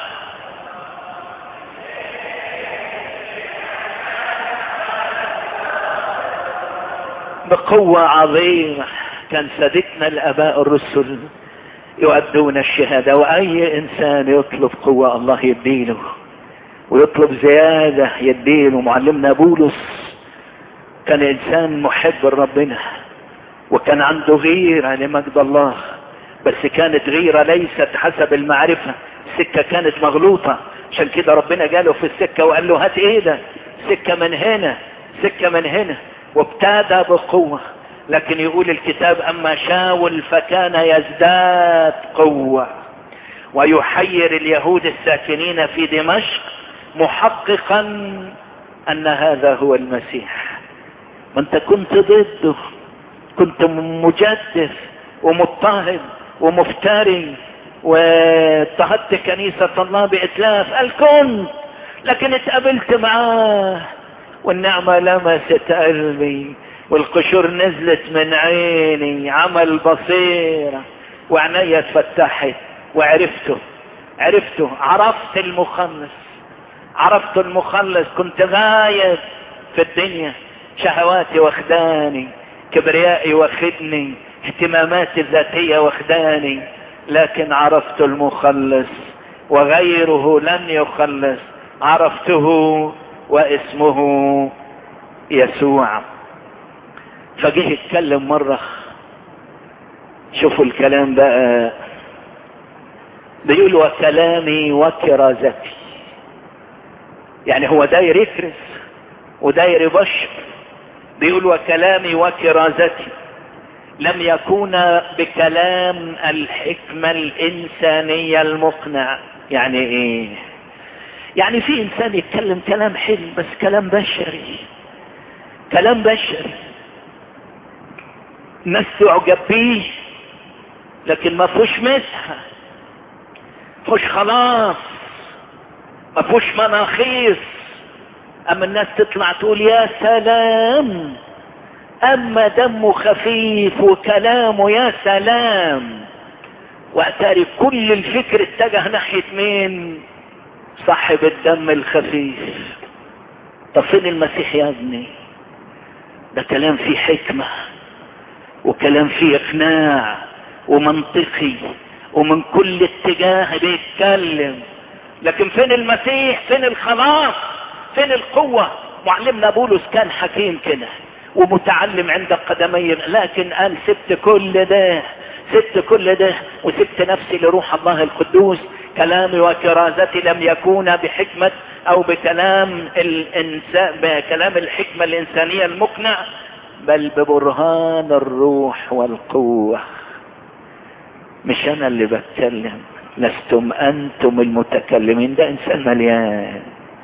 بقوة عظيمة كان سادتنا الاباء الرسل يؤدون الشهادة واي انسان يطلب قوة الله يديله ويطلب زيادة يديله معلمنا بولس كان انسان محب لربنا وكان عنده غيرة لمجد الله بس كانت غيرة ليست حسب المعرفة السكة كانت مغلوطة عشان كده ربنا جاله في السكة وقال له هات ايدك سكة من هنا سكة من هنا وابتدى بقوة لكن يقول الكتاب اما شاول فكان يزداد قوة ويحير اليهود الساكنين في دمشق محققا ان هذا هو المسيح ما انت كنت ضده كنت مجدف ومضطهد ومفتري واضطهدت كنيسة الله بإتلاف قال كنت لكن اتقابلت معاه والنعمة لمست قلبي والقشور نزلت من عيني عمل بصيرة وعيني اتفتحت وعرفته عرفته عرفت المخلص عرفت المخلص كنت غايب في الدنيا شهواتي واخداني كبريائي واخدني اهتماماتي الذاتية واخداني لكن عرفت المخلص وغيره لن يخلص عرفته واسمه يسوع فجه يتكلم مرة شوفوا الكلام بقى بيقول وكلامي وكرازتي يعني هو داير يكرز وداير يبشر بيقول وكلامي وكرازتي لم يكون بكلام الحكمة الإنسانية المقنع يعني إيه يعني في إنسان يتكلم كلام حلو بس كلام بشري كلام بشري الناس تعجب بيه لكن ما فيهوش مسحة فيهوش خلاص ما فيهوش مناخيص اما الناس تطلع تقول يا سلام اما دمه خفيف وكلامه يا سلام واتاري كل الفكر اتجه ناحية مين صاحب الدم الخفيف طب فين المسيح يا ابني ده كلام فيه حكمة وكلام فيه اقناع ومنطقي ومن كل اتجاه بيتكلم لكن فين المسيح فين الخلاص فين القوة معلمنا بولس كان حكيم كده ومتعلم عند قدمي لكن قال سبت كل ده سبت كل ده وسبت نفسي لروح الله القدوس كلامي وكرازتي لم يكون بحكمة او بكلام الانسان بكلام الحكمة الانسانية المقنع بل ببرهان الروح والقوة مش انا اللي بتكلم لستم انتم المتكلمين ده انسان مليان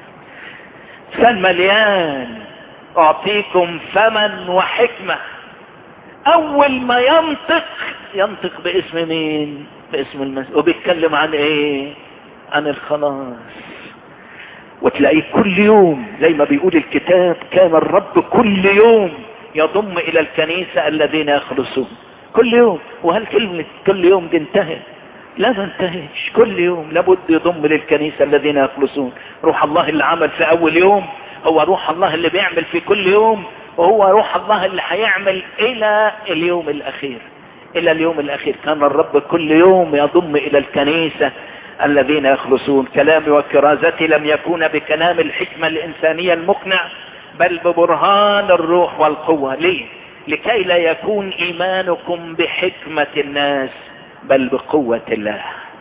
انسان مليان اعطيكم فما وحكمة اول ما ينطق ينطق باسم مين باسم المسيح وبيتكلم عن ايه عن الخلاص وتلاقيه كل يوم زي ما بيقول الكتاب كان الرب كل يوم يضم الى الكنيسة الذين يخلصون كل يوم وهل كلمة كل يوم دي انتهت لا ما انتهتش كل يوم لابد يضم للكنيسة الذين يخلصون روح الله اللي عمل في اول يوم هو روح الله اللي بيعمل في كل يوم وهو روح الله اللي هيعمل الى اليوم الاخير الى اليوم الاخير كان الرب كل يوم يضم الى الكنيسة الذين يخلصون كلامي وكرازتي لم يكون بكلام الحكمة الانسانية المقنع بل ببرهان الروح والقوة ليه لكي لا يكون ايمانكم بحكمة الناس بل بقوة الله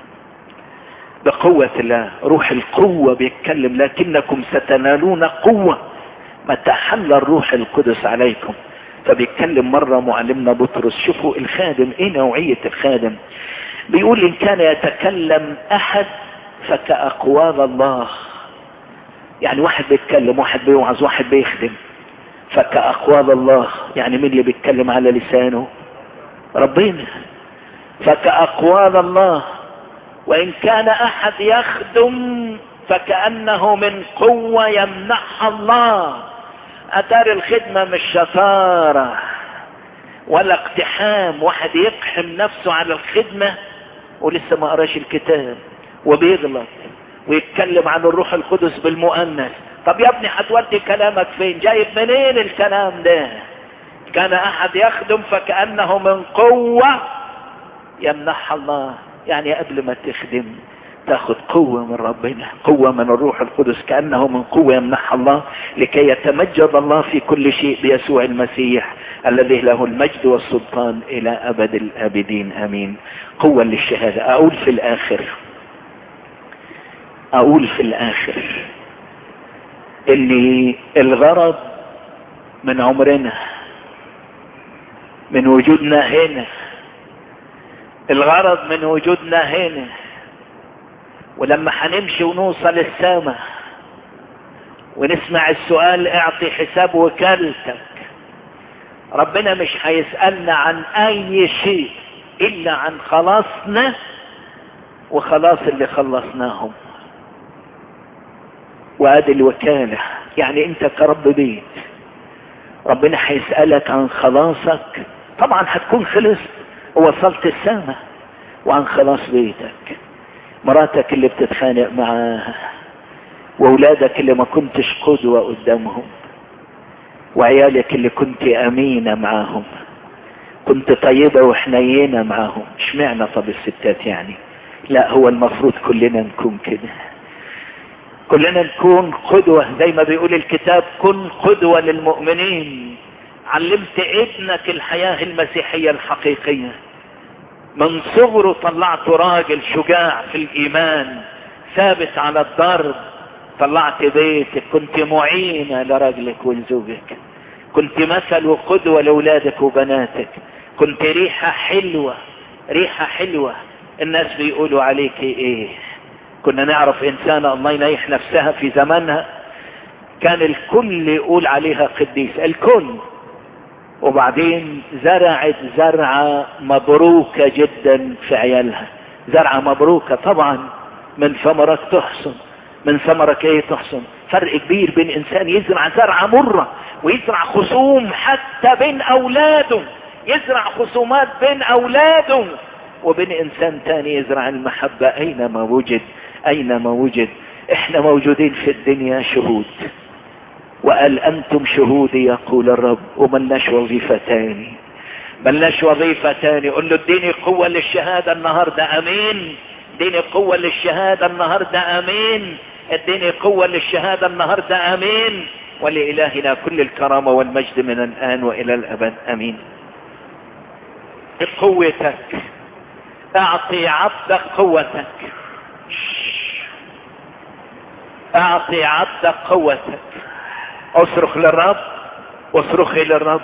بقوة الله روح القوة بيتكلم لكنكم ستنالون قوة متى حل الروح القدس عليكم فبيتكلم مرة معلمنا بطرس شوفوا الخادم ايه نوعية الخادم بيقول ان كان يتكلم احد فكأقوال الله يعني واحد بيتكلم واحد بيوعظ واحد بيخدم فكأقوال الله يعني مين اللي بيتكلم على لسانه ربنا فكأقوال الله وإن كان أحد يخدم فكأنه من قوة يمنحها الله أدار الخدمة مش شطارة ولا اقتحام واحد يقحم نفسه على الخدمة ولسه ما قراش الكتاب وبيغلط ويتكلم عن الروح القدس بالمؤنث طب يا ابني هتودي كلامك فين جايب منين الكلام ده كان احد يخدم فكأنه من قوة يمنحها الله يعني قبل ما تخدم تاخد قوة من ربنا قوة من الروح القدس كأنه من قوة يمنحها الله لكي يتمجد الله في كل شيء بيسوع المسيح الذي له المجد والسلطان إلى أبد الآبدين أمين قوة للشهادة أقول في الآخر أقول في الآخر اللي الغرض من عمرنا من وجودنا هنا الغرض من وجودنا هنا ولما هنمشي ونوصل السماء ونسمع السؤال اعطي حساب وكالتك ربنا مش هيسألنا عن اي شيء الا عن خلاصنا وخلاص اللي خلصناهم وادي الوكالة يعني انت كرب بيت ربنا هيسألك عن خلاصك طبعا هتكون خلصت ووصلت السماء وعن خلاص بيتك مراتك اللي بتتخانق معاها واولادك اللي ما كنتش قدوة قدامهم وعيالك اللي كنت امينة معاهم كنت طيبة وحنينة معاهم اشمعنى طب الستات يعني لا هو المفروض كلنا نكون كده كلنا نكون قدوة زي ما بيقول الكتاب كن قدوة للمؤمنين علمت ابنك الحياة المسيحية الحقيقية من صغره طلعته راجل شجاع في الايمان ثابت على الضرب طلعت بيتك كنت معينة لرجلك ولزوجك كنت مثل وقدوة لأولادك وبناتك كنت ريحة حلوة ريحة حلوة الناس بيقولوا عليك ايه كنا نعرف انسانة الله ينيح نفسها في زمانها كان الكل يقول عليها قديس الكل وبعدين زرعت زرعة مبروكة جدا في عيالها زرعة مبروكة طبعا من ثمرك تحصن من ثمرك ايه تحصن فرق كبير بين انسان يزرع زرعة مرة ويزرع خصوم حتى بين اولاده يزرع خصومات بين اولاده وبين انسان تاني يزرع المحبة اينما وجد اينما وجد احنا موجودين في الدنيا شهود وقال انتم شهودي يقول الرب وملناش وظيفة تاني ملناش وظيفة تاني قل له اديني قوة للشهادة النهاردة امين اديني قوة للشهادة النهاردة امين اديني قوة للشهادة النهاردة امين ولإلهنا كل الكرامة والمجد من الآن وإلى الأبد أمين قوتك اعطي عبدك قوتك اعطي عبدك قوتك اصرخ للرب واصرخي للرب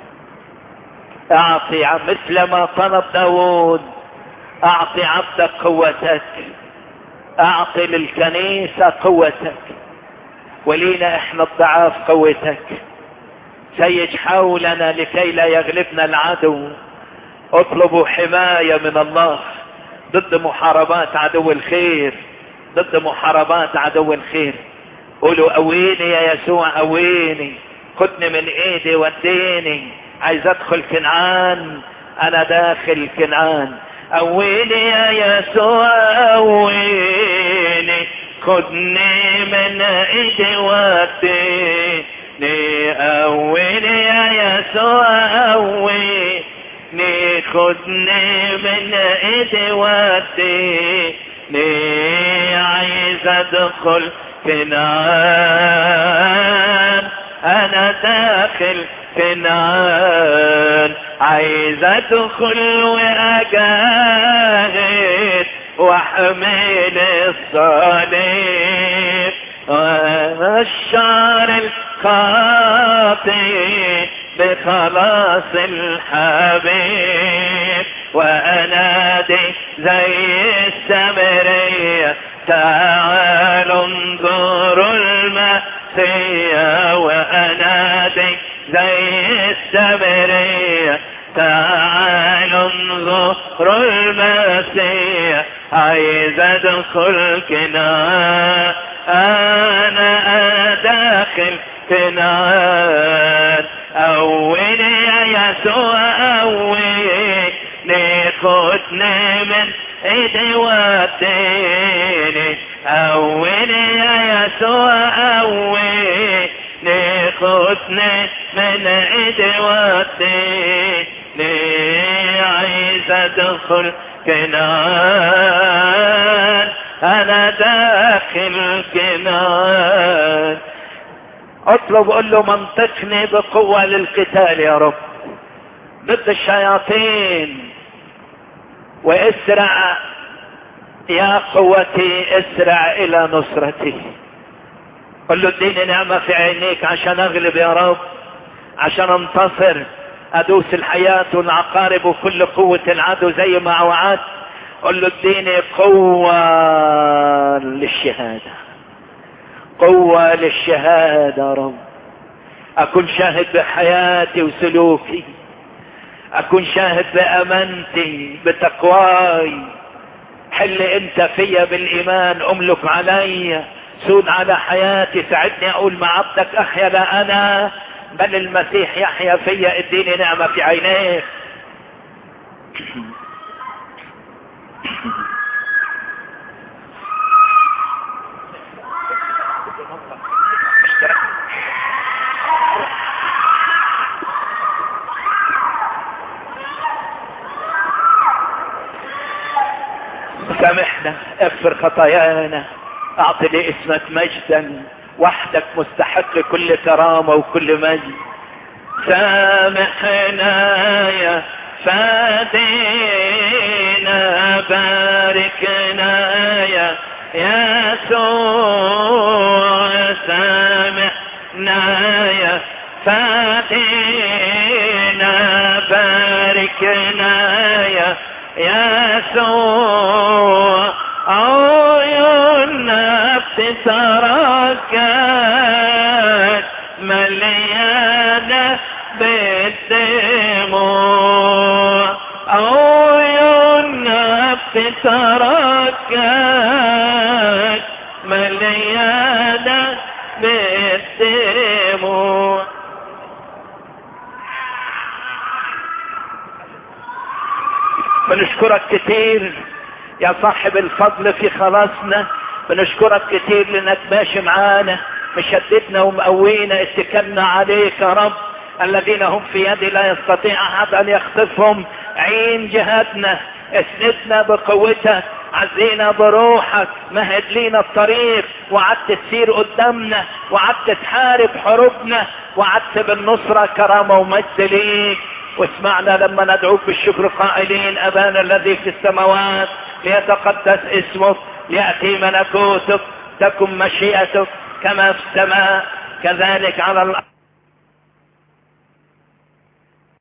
اعطي مثل ما طلب داود اعطي عبدك قوتك اعطي للكنيسة قوتك ولينا احنا الضعاف قوتك سيج حولنا لكي لا يغلبنا العدو اطلبوا حماية من الله ضد محاربات عدو الخير ضد محاربات عدو الخير قولوا قويني يا يسوع قويني خدني من ايدي وديني عايز ادخل كنعان انا داخل كنعان قويني يا يسوع قويني خدني من ايدي وديني قويني يا يسوع قويني خدني من ايدي وديني عايز ادخل كنعان انا داخل كنعان عايز ادخل واجاهد واحمل الصليب وانا الشعر الخاطئ بخلاص الحبيب وانادي زي السمرية تعالوا انظروا المسيح وانادي زي السمرية تعالوا انظروا المسيح عايز ادخل كنعان انا داخل كنعان اولي يا يسوع اولي خدني من ايدي وديني اولي يا يسوع اولي خدني من ايدي وديني عايز ادخل كنان انا داخل كنان اطلب قل له منطقني بقوة للقتال يا رب ضد الشياطين واسرع يا قوتي اسرع الى نصرتي قل له اديني نعمة في عينيك عشان اغلب يا رب عشان انتصر ادوس الحياة والعقارب وكل قوة العدو زي ما وعدت قل له اديني قوة للشهادة قوة للشهادة يا رب اكون شاهد بحياتي وسلوكي اكون شاهد بامانتي بتقواي حل انت فيا بالايمان املك علي سود على حياتي ساعدني اقول مع عبدك احيا لا انا بل المسيح يحيا فيا اديني نعمة في عينيك سامحنا اغفر خطايانا اعطي لاسمك مجدا وحدك مستحق كل كرامة وكل مجد سامحنا يا فادي باركنا يا يسوع سامعنا يا فاتنا باركنا يا يسوع عيون نفس تركت مليانة بالدموع عيون نفس تركت مليانة بالدموع بنشكرك كتير يا صاحب الفضل في خلاصنا بنشكرك كتير لانك ماشي معانا مشددنا ومقوينا اتكلنا عليك يا رب الذين هم في يدي لا يستطيع احد ان يخطفهم عين جهادنا اسندنا بقوتك عزينا بروحك مهد لينا الطريق وعدت تسير قدامنا وعدت تحارب حروبنا وعدت بالنصرة كرامة ومجد ليك واسمعنا لما ندعوك بالشكر قائلين ابانا الذي في السماوات ليتقدس اسمك ليأتي ملكوتك تكن مشيئتك كما في السماء كذلك على الارض